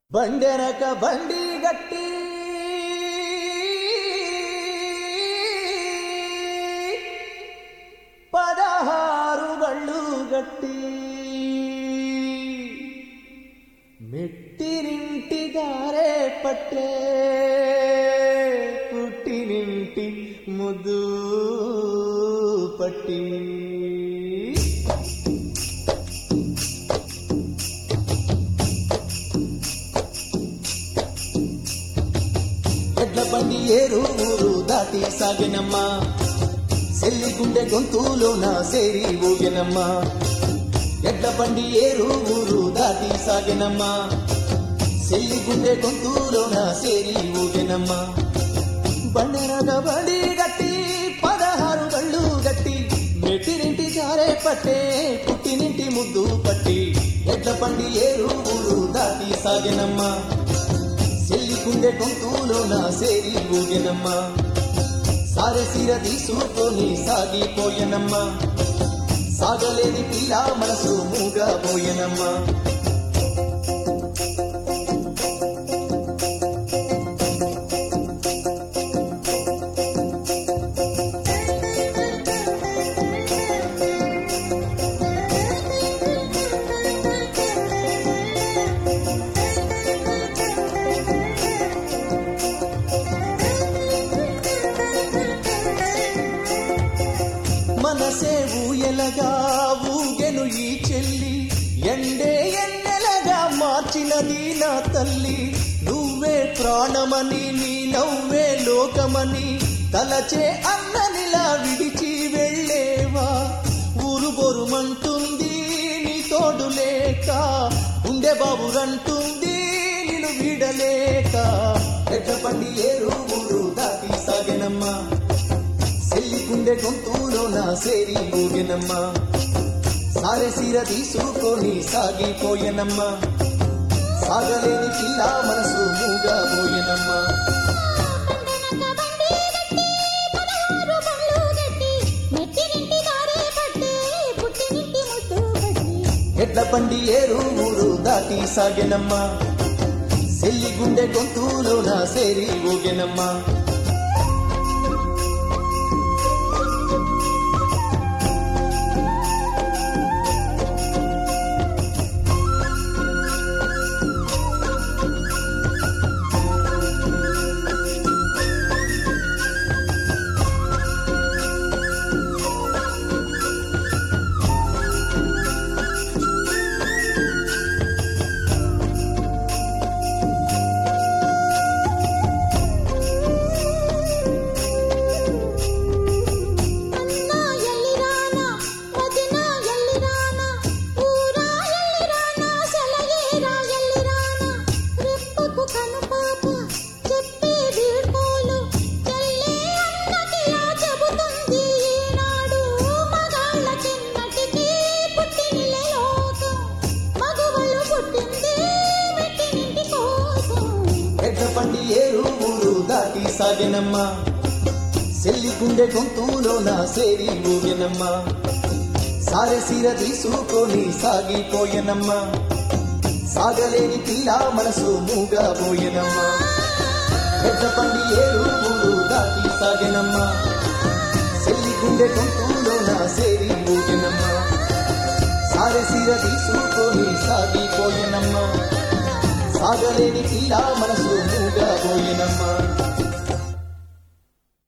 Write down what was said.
బండెనక బండి గట్టి పదహారు బళ్ళు గట్టి మెట్టినింటి దారే పట్టే పుట్టినింటి ముద్దు పట్టి ఎడ్ల బండి ఏరు ఊరు దాటి సాగినమ్మా సెల్లి గుండె గొంతులోన సేరి ఊగినమ్మా ఎడ్ల బండి ఏరు ఊరు దాటి సాగినమ్మా సెల్లి గుండె గొంతులోన సేరి ఊగినమ్మా బండెనగ బండి గట్టి పదహారు బళ్ళు గట్టి మెట్టినింటి జారే పట్టే పుట్టినింటి ముద్దు పట్టి ఎడ్ల బండి ఏరు ఊరు దాటి సాగినమ్మా చెల్లి గుండె గొంతులోన సేరి ఊగినమ్మా సారె సీర తీసుకొని సాగిపోయనమ్మా సాగలేని పిల్ల మనసు మూగా పోయనమ్మా మనసే ఊయలగా ఊగెను ఈ చెల్లి ఎండే ఎన్నెలగా మార్చినది నా తల్లి నువ్వే ప్రాణమని నీ నవ్వే లోకమని తలచే అన్ననిలా విడిచి వెళ్ళేవా ఊరు బొరుమంటుంది నీ తోడు లేక ఉండే బాబురంటుంది నిన్ను వీడలేక ఎట్ల పండి ఏరు ఊరు దాటి సాగెనమ్మా సెల్లి గుండె గొంతులో నా సేరి ఊగినమ్మా సారె సీర తీసుకొని సాగిపోయనమ్మా సాగలేని పిల్ల మనసు మూగా పోయనమ్మా పండనక బండి గట్టి పదహారు బళ్ళు గట్టి మెట్టినింటి దారే పట్టే పుట్టినింటి ముద్దు పట్టి ఎడ్ల బండి ఏరు ఊరు దాటి సాగెనమ్మా సెల్లి గుండె గొంతులో నా సేరి ఊగినమ్మా అన్నా ఎల్లిరానా వదినా ఎల్లిరానా ఊరా ఎల్లిరానా సెలయేరా ఎల్లిరానా రెప్పకు కనుపాప చెప్పే వీడ్కోలు చెల్లే అన్నకిలా చెబుతుంది ఈనాడు మగాళ్ళ చిన్నటికి పుట్టినిల్లే లోకం మగవాళ్ళు పుట్టింది మెట్టినింటి కోసం ఎడ్ల బండి ఏరు ఊరు దాటి సాగెనమ్మా సెల్లి గుండె గొంతులో నా సేరి ఊగినమ్మా సారె సీర తీసుకొని సాగిపోయనమ్మా సాగలేని పిల్ల మనసు మూగా పోయనమ్మా ఎడ్ల బండి ఏరు ఊరు దాటి సాగెనమ్మా సెల్లి గుండె గొంతులో నా సేరి ఊగినమ్మా సారె సీర తీసుకొని సాగిపోయనమ్మా సాగలేని పిల్ల మనసు మూగా